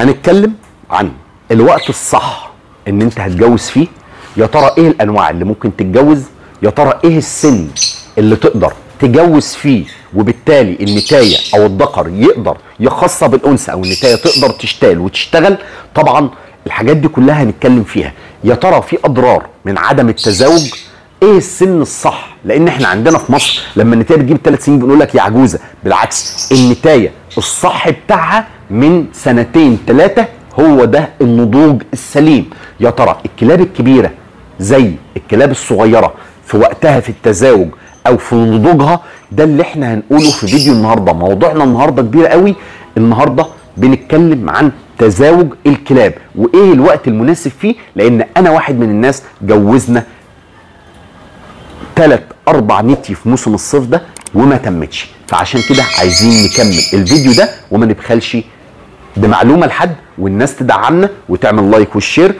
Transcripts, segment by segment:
هنتكلم عن الوقت الصح ان انت هتجوز فيه يا ترى ايه الانواع اللي ممكن تتجوز يا ترى ايه السن اللي تقدر تجوز فيه وبالتالي النتايه او الذكر يقدر يخصى بالانثى او النتايه تقدر تشتغل وتشتغل طبعا الحاجات دي كلها هنتكلم فيها يا ترى في اضرار من عدم التزاوج ايه السن الصح لان احنا عندنا في مصر لما النتايه بتجيب ثلاث سنين بنقول لك يا عجوزه بالعكس النتايه الصح بتاعها من سنتين ثلاثه هو ده النضوج السليم يا ترى الكلاب الكبيره زي الكلاب الصغيره في وقتها في التزاوج او في نضوجها ده اللي احنا هنقوله في فيديو النهارده موضوعنا النهارده كبير قوي النهارده بنتكلم عن تزاوج الكلاب وايه الوقت المناسب فيه لان انا واحد من الناس جوزنا ثلاث اربع نتي في موسم الصيف ده وما تمتش فعشان كده عايزين نكمل الفيديو ده وما نبخلش بمعلومه لحد والناس تدعمنا وتعمل لايك والشير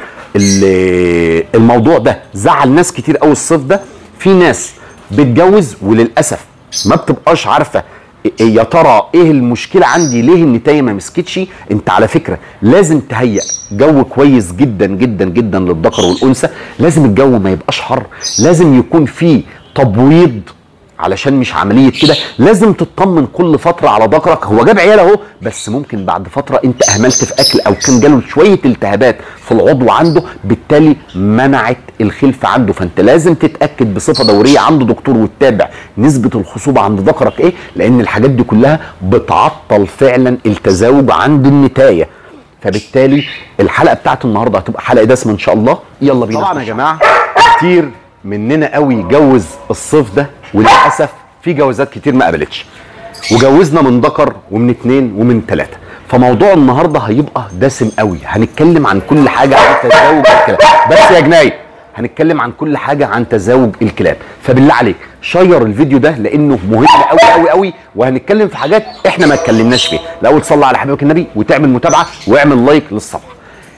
ال- الموضوع ده زعل ناس كتير قوي الصيف ده في ناس بتجوز وللاسف ما بتبقاش عارفه إيه- يا ترى ايه المشكله عندي ليه النتايه ما مسكتش انت على فكره لازم تهيئ جو كويس جدا جدا جدا للذكر والانثى لازم الجو ما يبقاش حر لازم يكون فيه تبويض علشان مش عمليه كده لازم تطمن كل فتره على ذكرك هو جاب عيال اهو بس ممكن بعد فتره انت اهملت في اكل او كان جاله شويه التهابات في العضو عنده بالتالي منعت الخلفه عنده فانت لازم تتاكد بصفه دوريه عند دكتور وتتابع نسبه الخصوبه عند ذكرك ايه لان الحاجات دي كلها بتعطل فعلا التزاوج عند النتايه فبالتالي الحلقه بتاعت النهارده هتبقى حلقه دسمه ان شاء الله يلا بينا طبعا يا جماعه كتير مننا قوي جوز الصيف ده وللاسف في جوازات كتير ما قبلتش وجوزنا من ذكر ومن اتنين ومن تلاته فموضوع النهارده هيبقى دسم قوي هنتكلم عن كل حاجه عن تزاوج الكلاب بس يا جناي هنتكلم عن كل حاجه عن تزاوج الكلاب فبالله عليك شير الفيديو ده لانه مهم قوي قوي قوي وهنتكلم في حاجات احنا ما اتكلمناش فيها الاول صلي على حبيبك النبي وتعمل متابعه واعمل لايك للصفحه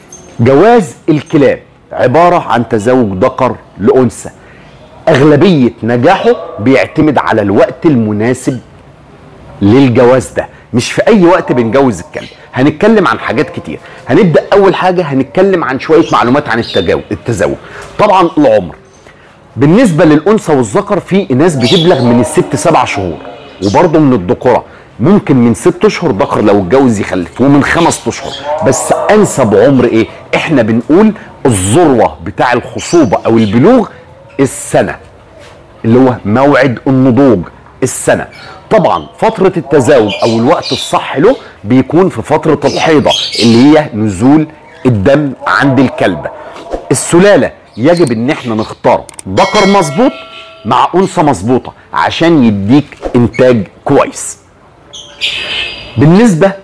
جواز الكلاب عباره عن تزاوج ذكر لانثى اغلبيه نجاحه بيعتمد على الوقت المناسب للجواز ده مش في اي وقت بنجوز الكلب هنتكلم عن حاجات كتير هنبدا اول حاجه هنتكلم عن شويه معلومات عن التجاو- التزاوج طبعا العمر بالنسبه للانثى والذكر في ناس بتبلغ من الست سبع شهور وبرضه من الذكوره ممكن من ست اشهر ذكر لو اتجوز يخلف ومن خمس اشهر بس انسب عمر ايه احنا بنقول الذروه بتاع الخصوبه او البلوغ السنه اللي هو موعد النضوج السنة طبعا فترة التزاوج او الوقت الصح له بيكون في فترة الحيضة اللي هي نزول الدم عند الكلبة السلالة يجب ان احنا نختار ذكر مظبوط مع انثى مظبوطة عشان يديك انتاج كويس بالنسبة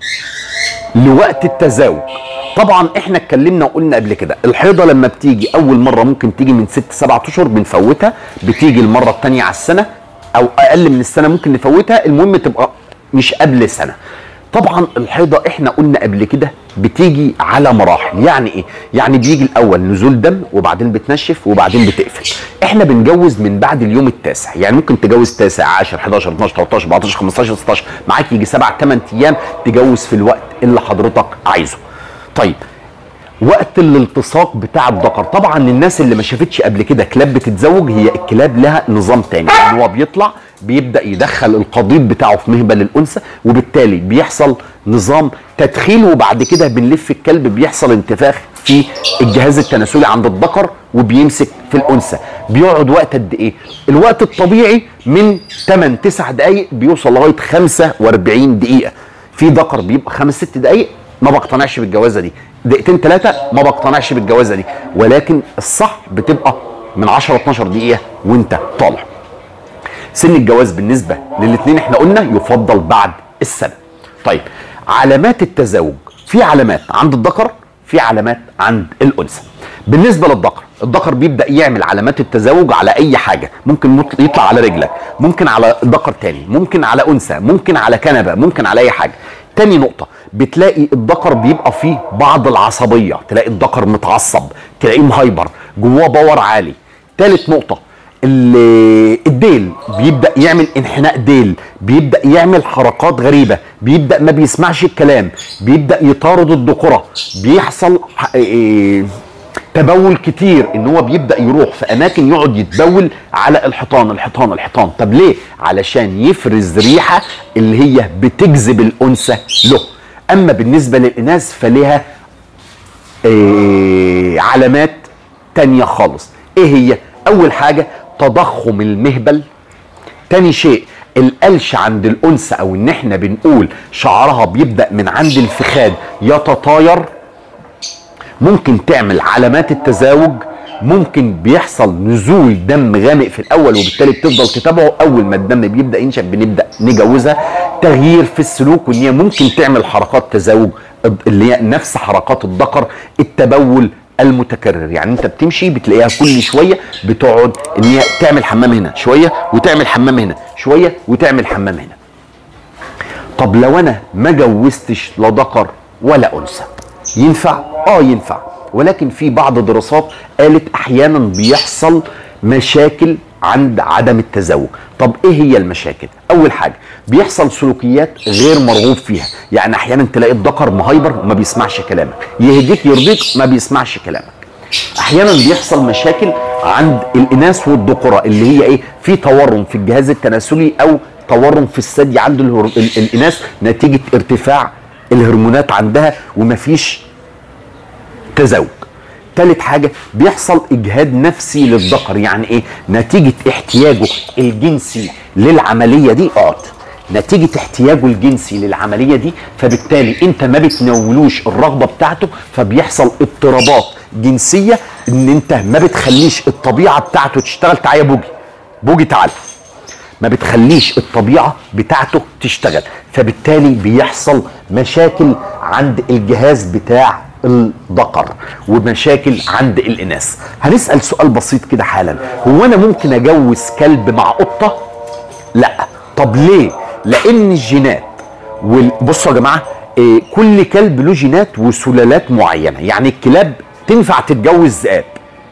لوقت التزاوج طبعا احنا اتكلمنا وقلنا قبل كده الحيضه لما بتيجي اول مره ممكن تيجي من ست سبع اشهر بنفوتها بتيجي المره الثانيه على السنه او اقل من السنه ممكن نفوتها المهم تبقى مش قبل سنه طبعا الحيضه احنا قلنا قبل كده بتيجي على مراحل يعني ايه يعني بيجي الاول نزول دم وبعدين بتنشف وبعدين بتقفل احنا بنجوز من بعد اليوم التاسع يعني ممكن تجوز تاسع 10 11 12 13 14 15 16 معاك يجي 7 8 ايام تجوز في الوقت اللي حضرتك عايزه طيب وقت الالتصاق بتاع الذكر طبعا للناس اللي ما شافتش قبل كده كلاب بتتزوج هي الكلاب لها نظام تاني ان هو بيطلع بيبدا يدخل القضيب بتاعه في مهبل الانثى وبالتالي بيحصل نظام تدخين وبعد كده بنلف الكلب بيحصل انتفاخ في الجهاز التناسلي عند الذكر وبيمسك في الانثى بيقعد وقت قد ايه الوقت الطبيعي من 8 9 دقائق بيوصل لغايه 45 دقيقه في ذكر بيبقى خمس ست دقائق ما بقتنعش بالجوازه دي دقيقتين ثلاثه ما بقتنعش بالجوازه دي ولكن الصح بتبقى من 10 12 دقيقه وانت طالع سن الجواز بالنسبه للاثنين احنا قلنا يفضل بعد السنه طيب علامات التزاوج في علامات عند الذكر في علامات عند الانثى بالنسبه للذكر الذكر بيبدا يعمل علامات التزاوج على اي حاجه ممكن مط- يطلع على رجلك ممكن على ذكر تاني ممكن على انثى ممكن على كنبه ممكن على اي حاجه تاني نقطة بتلاقي الذكر بيبقى فيه بعض العصبية تلاقي الذكر متعصب تلاقيه مهايبر جواه باور عالي تالت نقطة ال- الديل بيبدا يعمل انحناء ديل بيبدا يعمل حركات غريبه بيبدا ما بيسمعش الكلام بيبدا يطارد الذكوره بيحصل ح- إيه تبول كتير ان هو بيبدا يروح في اماكن يقعد يتبول على الحيطان الحيطان الحيطان طب ليه علشان يفرز ريحه اللي هي بتجذب الانثى له اما بالنسبه للاناث فليها إيه علامات تانية خالص ايه هي اول حاجة تضخم المهبل تاني شيء القلش عند الانثى او ان احنا بنقول شعرها بيبدأ من عند الفخاد يتطاير ممكن تعمل علامات التزاوج ممكن بيحصل نزول دم غامق في الاول وبالتالي بتفضل تتابعه اول ما الدم بيبدا ينشف بنبدا نجوزها تغيير في السلوك وان هي ممكن تعمل حركات تزاوج اللي هي نفس حركات الذكر التبول المتكرر يعني انت بتمشي بتلاقيها كل شويه بتقعد ان هي تعمل حمام هنا شويه وتعمل حمام هنا شويه وتعمل حمام هنا طب لو انا ما جوزتش لا ذكر ولا انثى ينفع اه ينفع ولكن في بعض الدراسات قالت احيانا بيحصل مشاكل عند عدم التزاوج طب ايه هي المشاكل اول حاجه بيحصل سلوكيات غير مرغوب فيها يعني احيانا تلاقي الذكر مهايبر ما بيسمعش كلامك يهديك يرضيك ما بيسمعش كلامك احيانا بيحصل مشاكل عند الاناث والذكوره اللي هي ايه في تورم في الجهاز التناسلي او تورم في الثدي عند الهر... ال... الاناث نتيجه ارتفاع الهرمونات عندها ومفيش تزاوج تالت حاجة بيحصل إجهاد نفسي للذكر يعني إيه؟ نتيجة احتياجه الجنسي للعملية دي اقعد نتيجة احتياجه الجنسي للعملية دي فبالتالي انت ما بتنولوش الرغبة بتاعته فبيحصل اضطرابات جنسية ان انت ما بتخليش الطبيعة بتاعته تشتغل تعالى يا بوجي بوجي تعالى ما بتخليش الطبيعه بتاعته تشتغل فبالتالي بيحصل مشاكل عند الجهاز بتاع الذكر ومشاكل عند الاناث هنسال سؤال بسيط كده حالا هو انا ممكن اجوز كلب مع قطه لا طب ليه لان الجينات وال- بصوا يا جماعه إيه كل كلب له جينات وسلالات معينه يعني الكلاب تنفع تتجوز ذئاب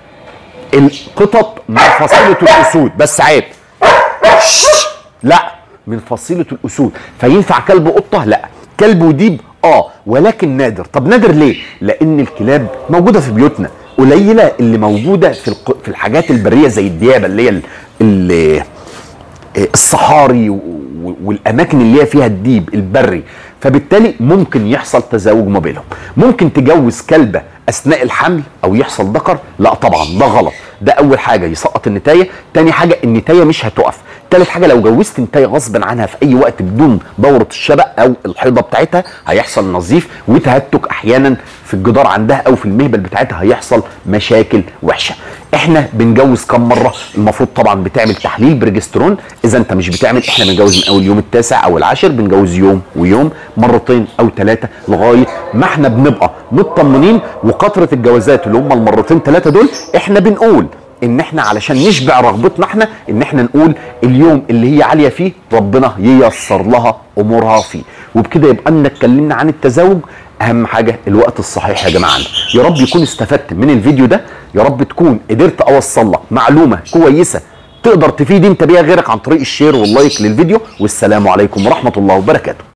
القطط من فصيله الاسود بس عيب شش. لا من فصيلة الأسود فينفع كلب قطة لا كلب وديب اه ولكن نادر طب نادر ليه لأن الكلاب موجودة في بيوتنا قليلة اللي موجودة في الق... في الحاجات البرية زي الديابة اللي هي ال... ال... الصحاري و- و- والاماكن اللي هي فيها الديب البري فبالتالي ممكن يحصل تزاوج ما بينهم ممكن تجوز كلبه اثناء الحمل او يحصل ذكر لا طبعا ده غلط ده اول حاجه يسقط النتايه تاني حاجه النتايه مش هتقف تالت حاجه لو جوزت نتايه غصبا عنها في اي وقت بدون دوره الشبق او الحيضه بتاعتها هيحصل نزيف وتهتك احيانا في الجدار عندها او في المهبل بتاعتها هيحصل مشاكل وحشه احنا بنجوز كم مره المفروض طبعا بتعمل تحليل برجسترون اذا انت مش بتعمل احنا بنجوز من اول يوم التاسع او العاشر بنجوز يوم ويوم مرتين او ثلاثه لغايه ما احنا بنبقى مطمنين وكثره الجوازات اللي هم المرتين ثلاثه دول احنا بنقول ان احنا علشان نشبع رغبتنا احنا ان احنا نقول اليوم اللي هي عاليه فيه ربنا ييسر لها امورها فيه وبكده يبقى ان اتكلمنا عن التزاوج اهم حاجه الوقت الصحيح يا جماعه يا رب يكون استفدت من الفيديو ده يا رب تكون قدرت اوصل لك معلومه كويسه تقدر تفيد انت بيها غيرك عن طريق الشير واللايك للفيديو والسلام عليكم ورحمه الله وبركاته